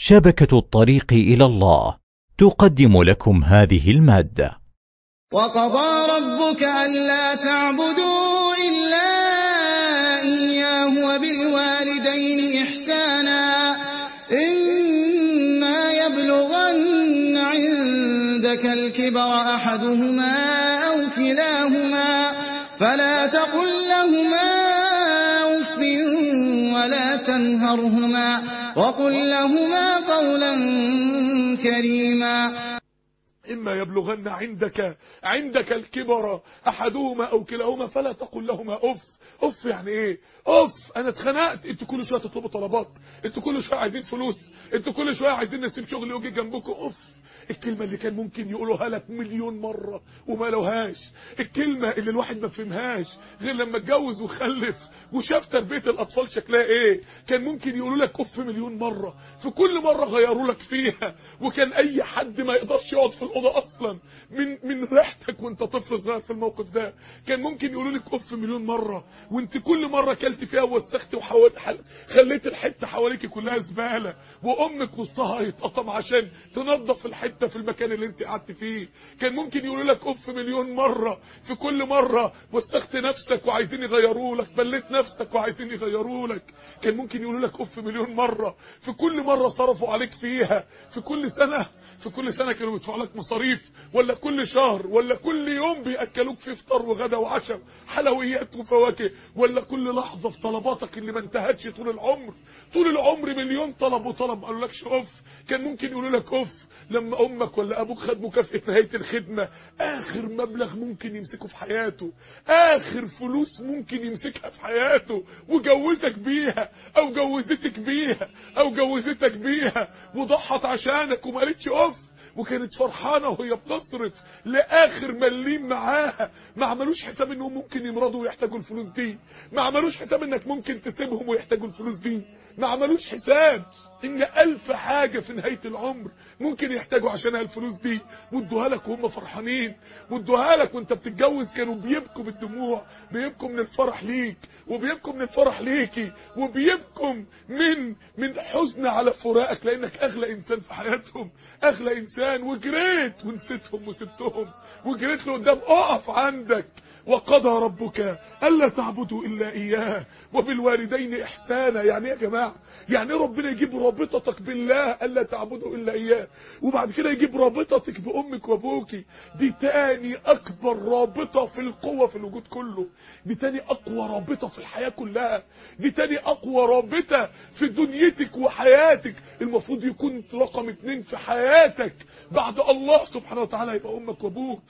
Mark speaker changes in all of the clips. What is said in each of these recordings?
Speaker 1: شبكة الطريق إلى الله تقدم لكم هذه المادة
Speaker 2: وقضى ربك ألا تعبدوا إلا إياه وبالوالدين إحسانا إما يبلغن عندك الكبر أحدهما أو كلاهما فلا تقل لهما أف ولا تنهرهما وقل لهما قولا كريما
Speaker 3: إما يبلغن عندك عندك الكبر أحدهما أو كلاهما فلا تقل لهما أف أف يعني إيه أف أنا اتخنقت أنتوا كل شوية تطلبوا طلبات أنتوا كل شوية عايزين فلوس أنتوا كل شوية عايزين نسيب شغل ويجي جنبكم أف الكلمة اللي كان ممكن يقولوها لك مليون مرة وما لوهاش الكلمة اللي الواحد ما فهمهاش غير لما اتجوز وخلف وشاف تربية الأطفال شكلها ايه كان ممكن يقولوا لك اف مليون مرة في كل مرة غيروا لك فيها وكان اي حد ما يقدرش يقعد في الأوضة اصلا من من ريحتك وانت طفل صغير في الموقف ده كان ممكن يقولوا لك اف مليون مرة وانت كل مرة كلت فيها ووسخت وحاولت خليت الحتة حواليك كلها زبالة وامك وسطها يتقطم عشان تنظف الحتة في المكان اللي انت قعدت فيه كان ممكن يقولوا لك اف مليون مرة في كل مرة وسخت نفسك وعايزين يغيروا لك بليت نفسك وعايزين يغيروا لك كان ممكن يقولوا لك اف مليون مرة في كل مرة صرفوا عليك فيها في كل سنة في كل سنة كانوا بيدفعوا لك مصاريف ولا كل شهر ولا كل يوم بياكلوك في فطار وغدا وعشاء حلويات وفواكه ولا كل لحظة في طلباتك اللي ما انتهتش طول العمر طول العمر مليون طلب وطلب ما قالولكش اوف كان ممكن يقولوا لك اوف لما امك ولا ابوك خد مكافأة نهاية الخدمة اخر مبلغ ممكن يمسكه في حياته اخر فلوس ممكن يمسكها في حياته وجوزك بيها او جوزتك بيها او جوزتك بيها وضحت عشانك وما قالتش اوف وكانت فرحانة وهي بتصرف لآخر مليم معاها ما عملوش حساب انهم ممكن يمرضوا ويحتاجوا الفلوس دي ما عملوش حساب انك ممكن تسيبهم ويحتاجوا الفلوس دي ما عملوش حساب ان ألف حاجة في نهاية العمر ممكن يحتاجوا عشانها الفلوس دي وادوها لك وهم فرحانين وادوها لك وانت بتتجوز كانوا بيبكوا بالدموع بيبكوا من الفرح ليك وبيبكوا من الفرح ليكي وبيبكوا من من حزن على فراقك لانك اغلى انسان في حياتهم اغلى انسان وجريت ونسيتهم وسبتهم وجريت لقدام اقف عندك وقضى ربك الا تعبدوا الا اياه وبالوالدين احسانا يعني يا جماعه يعني ربنا يجيب رابطتك بالله الا تعبدوا الا اياه وبعد كده يجيب رابطتك بامك وابوكي دي تاني اكبر رابطه في القوه في الوجود كله دي تاني اقوى رابطه في الحياه كلها دي تاني اقوى رابطه في دنيتك وحياتك المفروض يكون رقم اتنين في حياتك بعد الله سبحانه وتعالى يبقى امك وابوك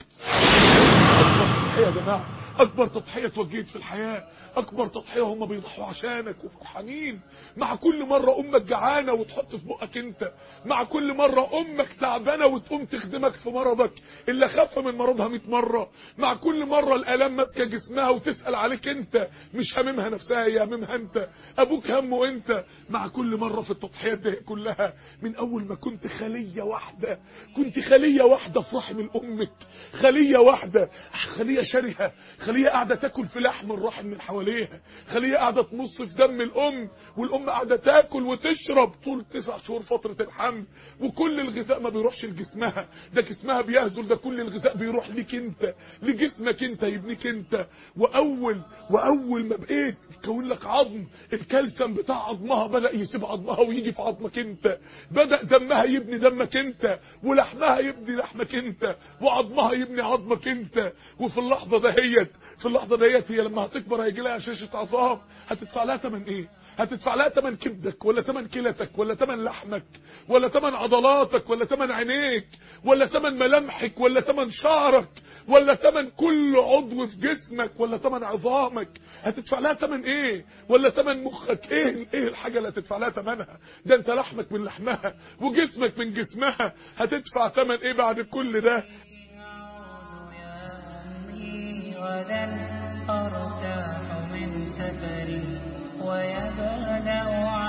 Speaker 3: اكبر تضحيه يا جماعه اكبر تضحيه توجهت في الحياه اكبر تضحيه هم بيضحوا عشانك وفرحانين مع كل مره امك جعانه وتحط في بقك انت مع كل مره امك تعبانه وتقوم تخدمك في مرضك اللي خف من مرضها 100 مره مع كل مره الالام ماسكه جسمها وتسال عليك انت مش هممها نفسها هي هممها انت ابوك همه انت مع كل مره في التضحيات دي كلها من اول ما كنت خليه واحده كنت خليه واحده في رحم امك خليه واحده خليه شرهه خليه قاعده تاكل في لحم الرحم من حواليها خليه قاعده تمص في دم الام والام قاعده تاكل وتشرب طول تسع شهور فتره الحمل وكل الغذاء ما بيروحش لجسمها ده جسمها بيهزل ده كل الغذاء بيروح ليك انت لجسمك انت يبنيك انت واول واول ما بقيت يكون لك عظم الكالسيوم بتاع عظمها بدا يسيب عظمها ويجي في عظمك انت بدا دمها يبني دمك انت ولحمها يبني لحمك انت وعظمها يبني عظمك انت وفي اللحظه دهيت في اللحظه دهيت هي لما هتكبر هيجي لها شاشه عظام هتدفع لها ثمن ايه هتدفع لها ثمن كبدك ولا ثمن كلتك ولا ثمن لحمك ولا ثمن عضلاتك ولا ثمن عينيك ولا ثمن ملامحك ولا ثمن شعرك ولا ثمن كل عضو في جسمك ولا ثمن عظامك هتدفع لها ثمن ايه ولا ثمن مخك ايه ايه الحاجه اللي هتدفع لها ثمنها ده انت لحمك من لحمها وجسمك من جسمها هتدفع ثمن ايه بعد كل ده
Speaker 4: غدا أرتاح من سفري ويبدأ